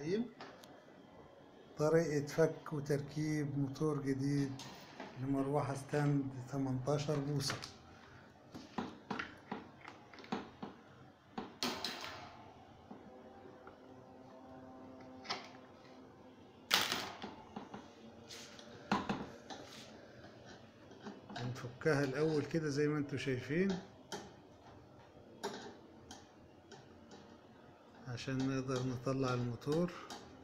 الرحيم طريقة فك وتركيب موتور جديد لمروحة ستاند 18 بوصة هنفكها الأول كده زي ما انتوا شايفين عشان نقدر نطلع الموتور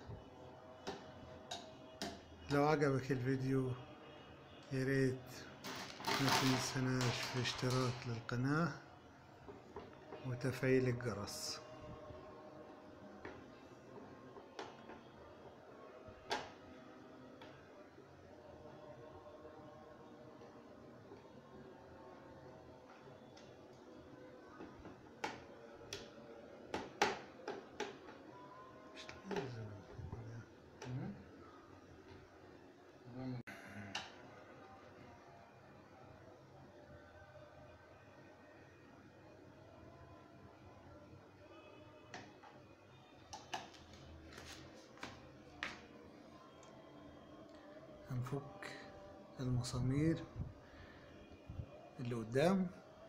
لو عجبك الفيديو يا ريت ما تنسناش في اشتراك للقناة وتفعيل الجرس هنفك المسامير اللي قدام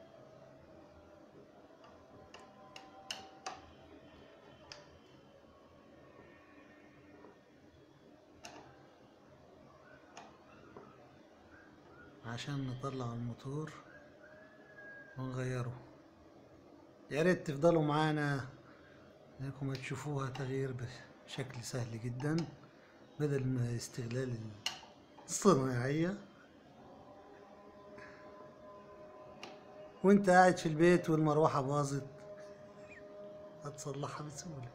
عشان نطلع الموتور ونغيره يا ريت تفضلوا معانا انكم تشوفوها تغيير بشكل سهل جدا بدل ما استغلال الصناعية وانت قاعد في البيت والمروحة باظت هتصلحها بسهولة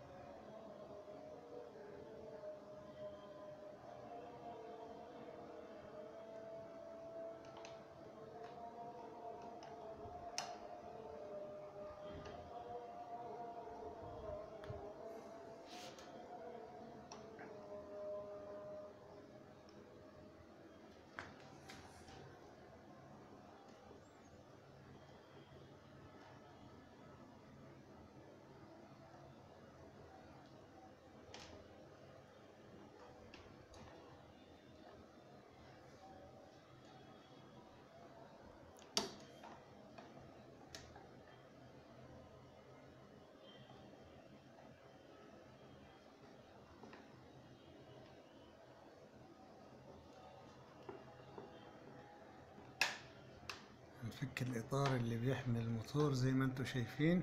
نفك الإطار اللي بيحمي الموتور زي ما انتوا شايفين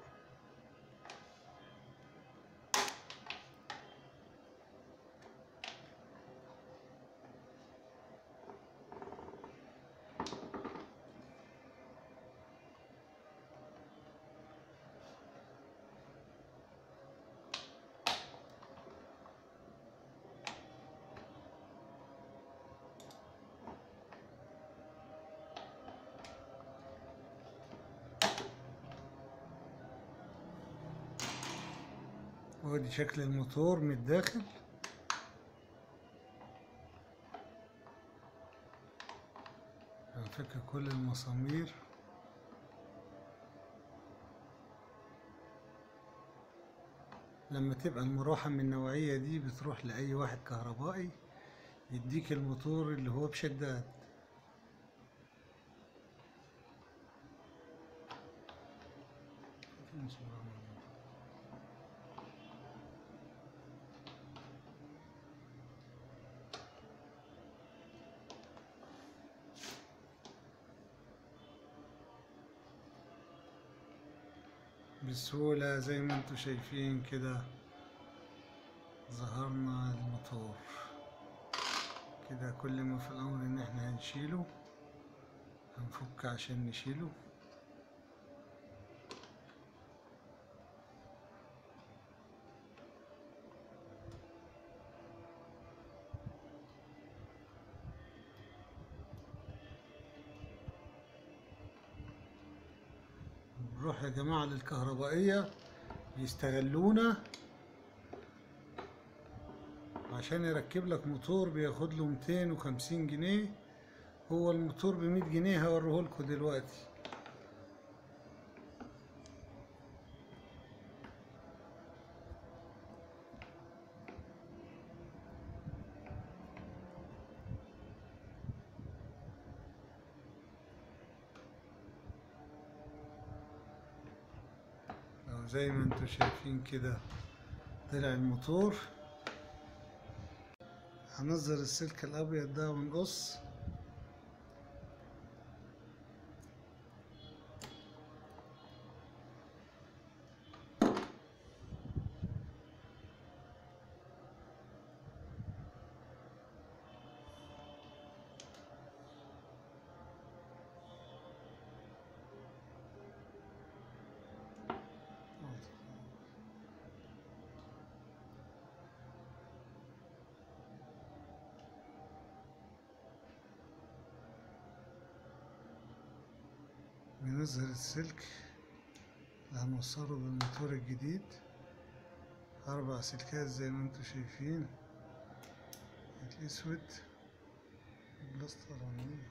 وادي شكل الموتور من الداخل هنفك كل المسامير لما تبقى المروحة من النوعية دي بتروح لأي واحد كهربائي يديك الموتور اللي هو بشداد بسهولة زي ما انتوا شايفين كده ظهرنا الموتور كده كل ما في الأمر إن احنا هنشيله هنفك عشان نشيله نروح يا جماعة للكهربائية يستغلونا عشان يركب لك موتور بياخد له 250 جنيه هو الموتور ب 100 جنيه هوريه لكم دلوقتي وزي ما انتوا شايفين كده طلع الموتور هنظر السلك الابيض ده ونقص بنظهر السلك اللي هنوصله بالموتور الجديد أربع سلكات زي ما انتوا شايفين الأسود البلاستر عندنا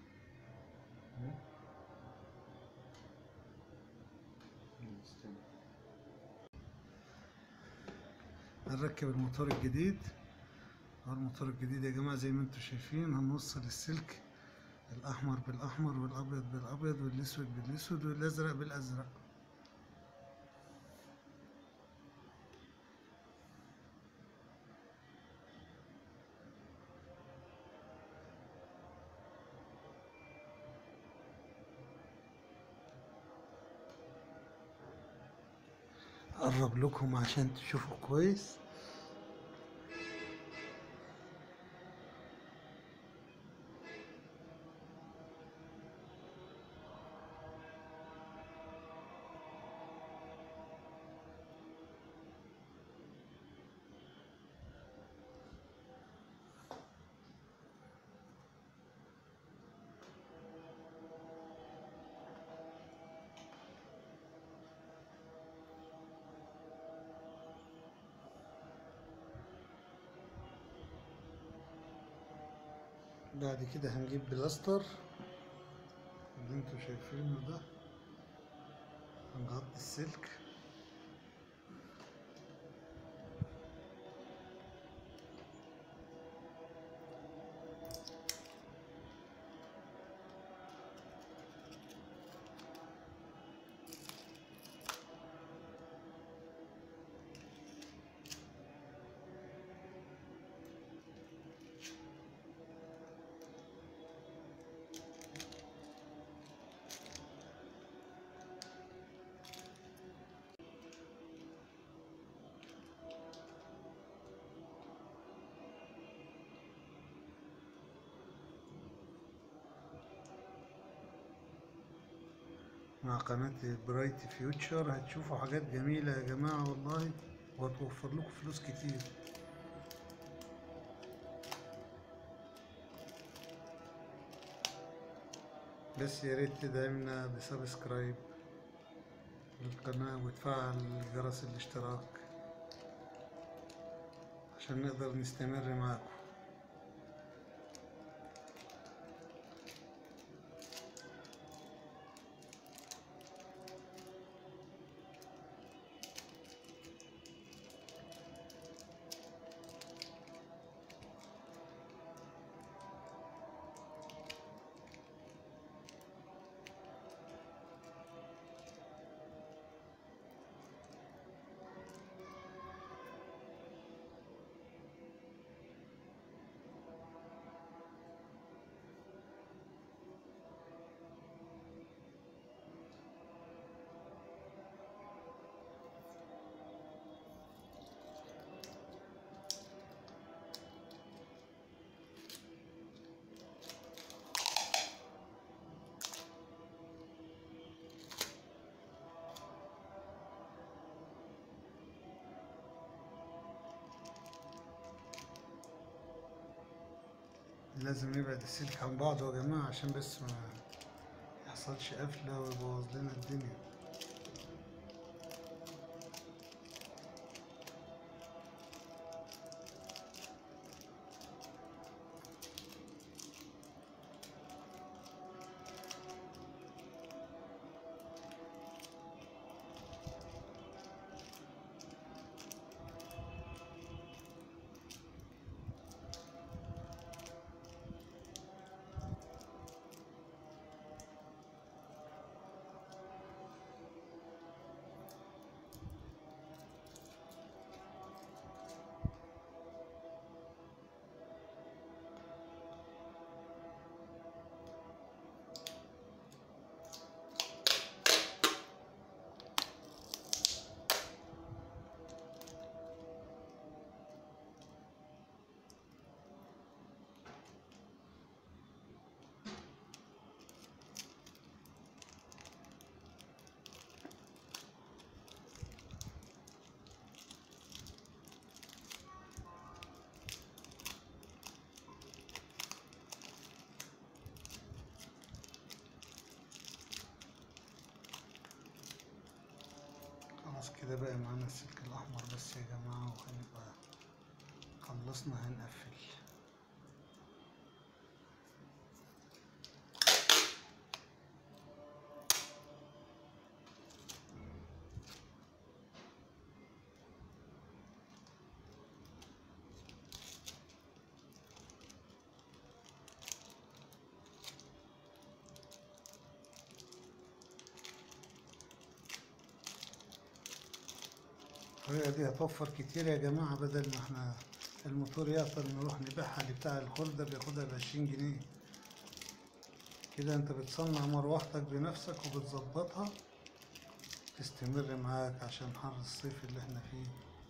هنركب الموتور الجديد هو الموتور الجديد يا جماعة زي ما انتوا شايفين هنوصل السلك الأحمر بالأحمر والأبيض بالأبيض والأسود بالأسود والأزرق بالأزرق أقرب لكم عشان تشوفوا كويس بعد كده هنجيب بلاستر اللي انتوا شايفينه ده هنغطي السلك مع قناة برايت فيوتشر هتشوفوا حاجات جميلة يا جماعة والله وهتوفر لكم فلوس كتير بس يا ريت تدعمنا بسبسكرايب للقناة وتفعل جرس الاشتراك عشان نقدر نستمر معاكم لازم نبعد السلك عن بعضه يا جماعة عشان بس ما يحصلش قفلة ويبوظ لنا الدنيا خلاص كده بقى معانا السلك الأحمر بس يا جماعة وهنبقى خلصنا هنقفل الطريقة دي هتوفر كتير يا جماعة بدل ما احنا الموتور يعطل نروح نبيعها لبتاع الخردة بياخدها بعشرين جنيه كده انت بتصنع مروحتك بنفسك وبتظبطها تستمر معاك عشان حر الصيف اللي احنا فيه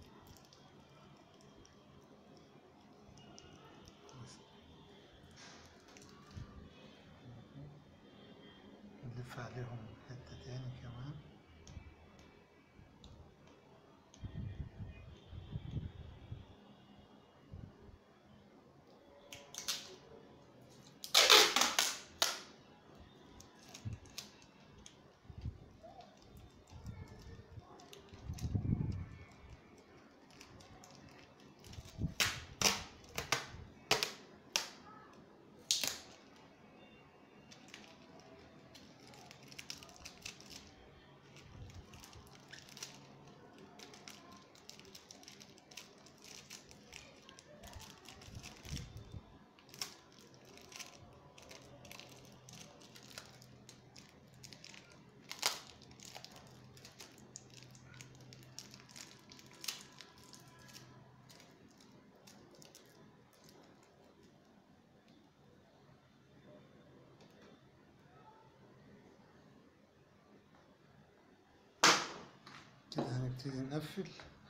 نلف عليهم حتة تاني كمان كده هنبتدي نقفل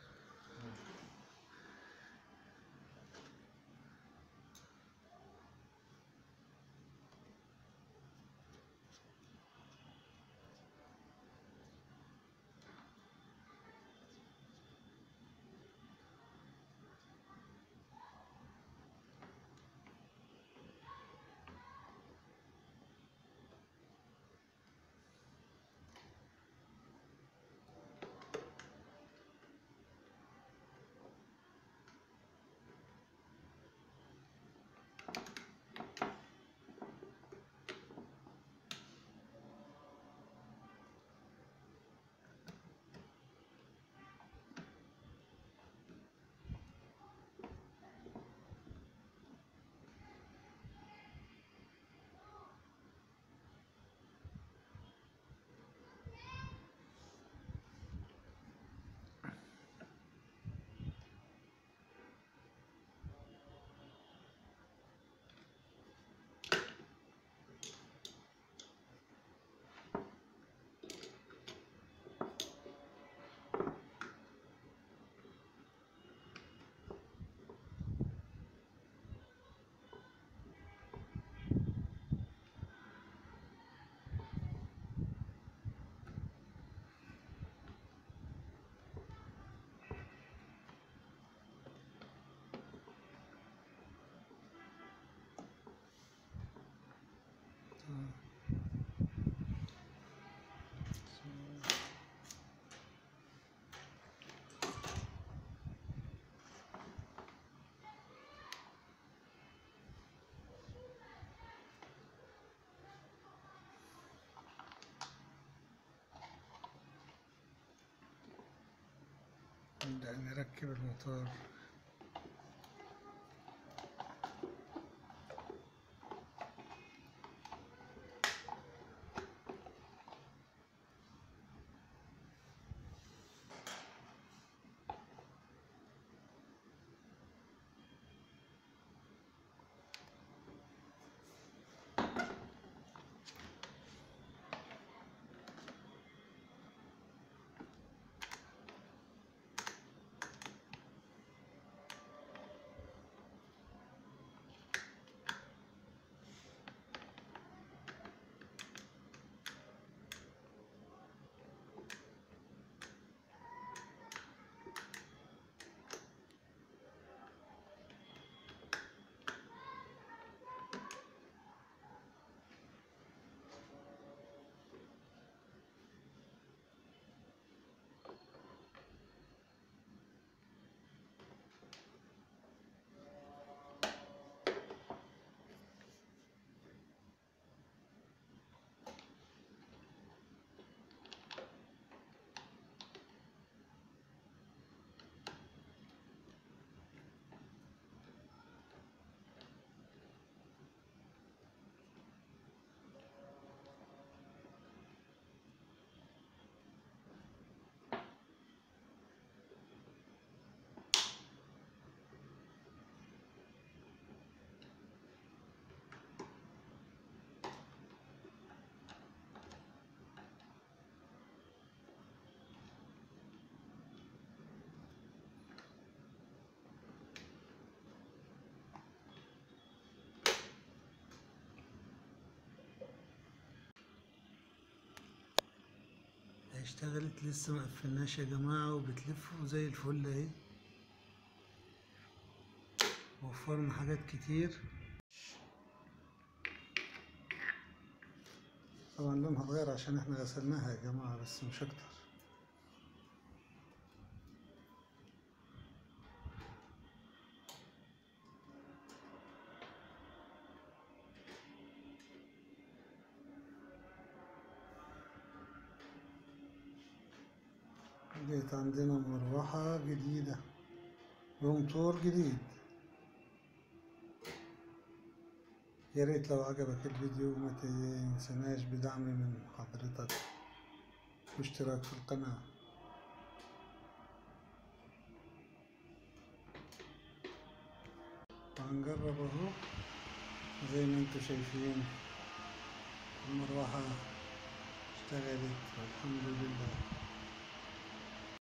نبدأ نركب الموتور اشتغلت لسه ما قفلناش يا جماعة وبتلف زي الفل اهي وفرنا حاجات كتير طبعا لونها اتغير عشان احنا غسلناها يا جماعة بس مش اكتر جيت عندنا مروحة جديدة وموتور جديد يا ريت لو عجبك الفيديو ما تنسناش بدعم من حضرتك واشتراك في القناة وهنجرب اهو زي ما انتوا شايفين المروحة اشتغلت والحمد لله